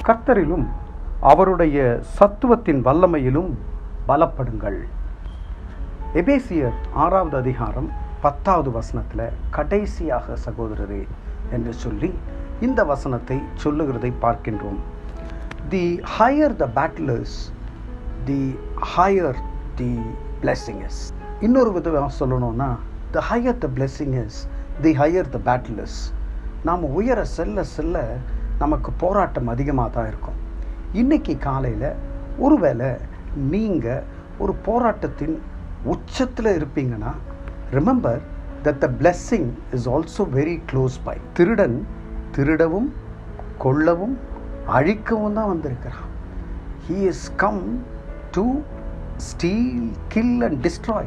கர்த்தரிலும் அவருடைய சத்துவத்தின் வல்லமையிலும் பலப்படுங்கள் எபேசியர் ஆறாவது அதிகாரம் பத்தாவது வசனத்தில் கடைசியாக சகோதரரே என்று சொல்லி இந்த வசனத்தை சொல்லுகிறதை பார்க்கின்றோம் the higher the battles the higher the blessing is இன்னொரு விதமாக சொல்லணும்னா the higher the blessing is the higher the battles நாம் உயர செல்ல செல்ல நமக்கு போராட்டம் அதிகமாக தான் இருக்கும் இன்னைக்கு காலையில் ஒருவேளை நீங்கள் ஒரு போராட்டத்தின் உச்சத்தில் இருப்பீங்கன்னா remember that the blessing is also very close by திருடன் திருடவும் கொல்லவும் அழிக்கவும் தான் வந்திருக்கிறான் he is come to steal kill and destroy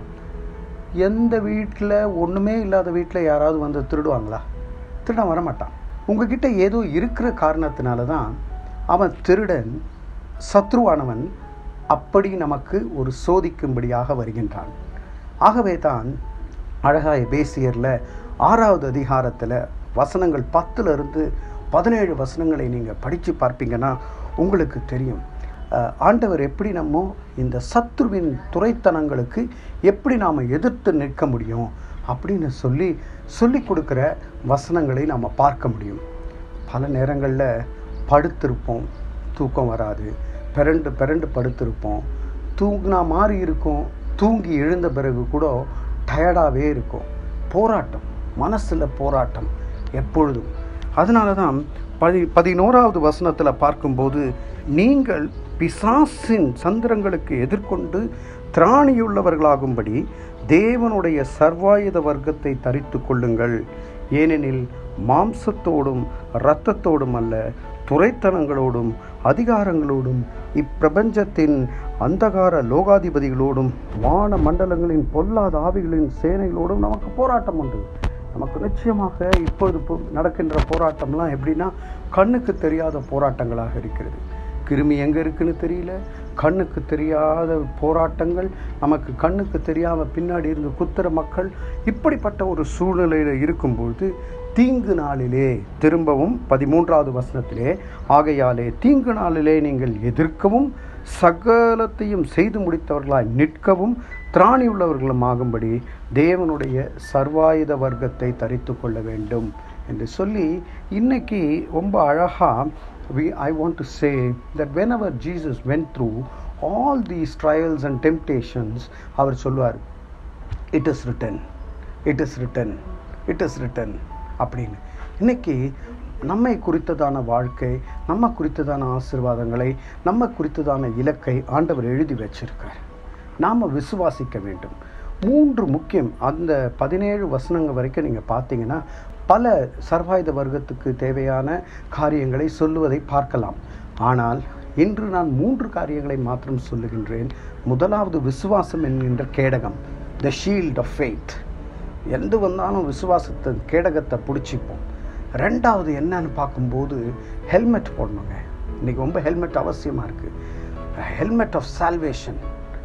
எந்த வீட்டில் ஒன்றுமே இல்லாத வீட்டில் யாராவது வந்து திருடுவாங்களா திருடன் வரமாட்டான் உங்ககிட்ட ஏதோ இருக்கிற காரணத்தினால தான் அவன் திருடன் சத்ருவானவன் அப்படி நமக்கு ஒரு சோதிக்கும்படியாக வருகின்றான் ஆகவே தான் அழகாய பேசியரில் ஆறாவது அதிகாரத்தில் வசனங்கள் பத்துலேருந்து பதினேழு வசனங்களை நீங்கள் படித்து பார்ப்பீங்கன்னா உங்களுக்கு தெரியும் அஹ், ஆண்டவர் எப்படி நம்ம இந்த சத்ருவின் துறைத்தனங்களுக்கு எப்படி நாம் எதிர்த்து நிற்க முடியும் அப்படின்னு சொல்லி சொல்லி கொடுக்குற வசனங்களை நாம் பார்க்க முடியும் பல நேரங்களில் படுத்திருப்போம் தூக்கம் வராது பிறண்டு பிறண்டு படுத்திருப்போம் தூங்கினா மாதிரி இருக்கும் தூங்கி எழுந்த பிறகு கூட டயர்டாகவே இருக்கும் போராட்டம் மனசில் போராட்டம் எப்பொழுதும் அதனால தான் பதி பதினோராவது வசனத்தில் பார்க்கும்போது நீங்கள் பிசாசின் சந்திரங்களுக்கு எதிர்கொண்டு திராணியுள்ளவர்களாகும்படி தேவனுடைய சர்வாயுத வர்க்கத்தை தரித்து கொள்ளுங்கள் ஏனெனில் மாம்சத்தோடும் இரத்தத்தோடும் அல்ல துரைத்தனங்களோடும் அதிகாரங்களோடும் இப்பிரபஞ்சத்தின் அந்தகார லோகாதிபதிகளோடும் வான மண்டலங்களின் பொல்லாத ஆவிகளின் சேனைகளோடும் நமக்கு போராட்டம் உண்டு நமக்கு நிச்சயமாக இப்பொழுது போ- நடக்கின்ற போராட்டம்லாம் எப்படின்னா கண்ணுக்கு தெரியாத போராட்டங்களாக இருக்கிறது கிருமி எங்கே இருக்குன்னு தெரியல கண்ணுக்கு தெரியாத போராட்டங்கள் நமக்கு கண்ணுக்கு தெரியாமல் பின்னாடி இருந்து குத்துற மக்கள் இப்படிப்பட்ட ஒரு சூழ்நிலையில் இருக்கும்பொழுது தீங்கு நாளிலே திரும்பவும் பதிமூன்றாவது வசனத்திலே ஆகையாலே தீங்கு நாளிலே நீங்கள் எதிர்க்கவும் சகலத்தையும் செய்து முடித்தவர்களாய் நிற்கவும் திராணியுள்ளவர்களும் ஆகும்படி தேவனுடைய சர்வாயுத வர்க்கத்தை தரித்து கொள்ள வேண்டும் என்று சொல்லி இன்னைக்கு ரொம்ப அழகாக we i want to say that whenever jesus went through all these trials and temptations அவர் சொல்லுவார் it is written it is written it is written அப்படின்னு இன்னைக்கு நம்மை குறித்ததான வாழ்க்கை நம்ம குறித்ததான ஆசீர்வாதங்களை நம்ம குறித்ததான இலக்கை ஆண்டவர் எழுதி வச்சிருக்கார் நாம் விசுவாசிக்க வேண்டும் மூன்று முக்கியம் அந்த பதினேழு வசனங்கள் வரைக்கும் நீங்கள் பார்த்தீங்கன்னா பல சர்வாயுத வர்க்கத்துக்கு தேவையான காரியங்களை சொல்லுவதை பார்க்கலாம் ஆனால் இன்று நான் மூன்று காரியங்களை மாத்திரம் சொல்லுகின்றேன் முதலாவது விசுவாசம் என்கின்ற கேடகம் த ஷீல்ட் ஆஃப் ஃபெய்த் எந்த வந்தாலும் விசுவாசத்தை கேடகத்தை பிடிச்சிப்போம் ரெண்டாவது என்னன்னு பார்க்கும்போது ஹெல்மெட் போடணுங்க இன்னைக்கு ரொம்ப ஹெல்மெட் அவசியமாக இருக்குது ஹெல்மெட் ஆஃப் சால்வேஷன்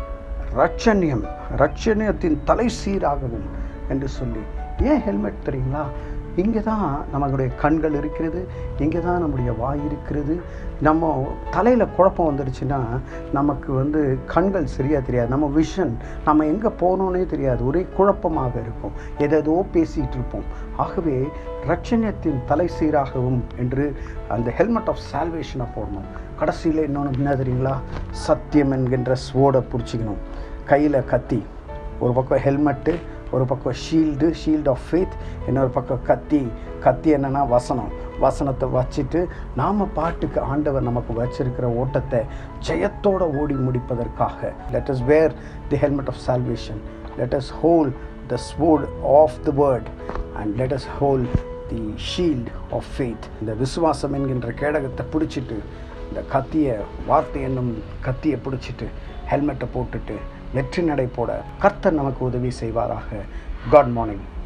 ரட்சண்யம் ரட்சண்யத்தின் தலை சீராகவும் என்று சொல்லி ஏன் ஹெல்மெட் தெரியுங்களா இங்கே தான் நம்மளுடைய கண்கள் இருக்கிறது இங்கே தான் நம்முடைய வாய் இருக்கிறது நம்ம தலையில் குழப்பம் வந்துடுச்சுன்னா நமக்கு வந்து கண்கள் சரியாக தெரியாது நம்ம விஷன் நம்ம எங்கே போகணுன்னே தெரியாது ஒரே குழப்பமாக இருக்கும் எதேதோ பேசிகிட்டு இருப்போம் ஆகவே ரட்சண்யத்தின் தலை சீராகவும் என்று அந்த ஹெல்மெட் ஆஃப் சால்வேஷனை போடணும் கடைசியில் இன்னொன்று என்ன தெரியுங்களா சத்தியம் என்கின்ற ஸ்வோடை பிடிச்சிக்கணும் கையில் கத்தி ஒரு பக்கம் ஹெல்மெட்டு ஒரு பக்கம் ஷீல்டு ஷீல்ட் ஆஃப் ஃபேத் இன்னொரு பக்கம் கத்தி கத்தி என்னன்னா வசனம் வசனத்தை வச்சுட்டு நாம் பாட்டுக்கு ஆண்டவர் நமக்கு வச்சிருக்கிற ஓட்டத்தை ஜெயத்தோட ஓடி முடிப்பதற்காக let us wear the helmet of salvation let us hold the sword of the word and let us hold the shield of faith இந்த விசுவாசம் என்கின்ற கேடகத்தை பிடிச்சிட்டு இந்த கத்தியை வார்த்தை என்னும் கத்தியை பிடிச்சிட்டு ஹெல்மெட்டை போட்டுட்டு வெற்றி நடை போட கர்த்தர் நமக்கு உதவி செய்வாராக காட் மார்னிங்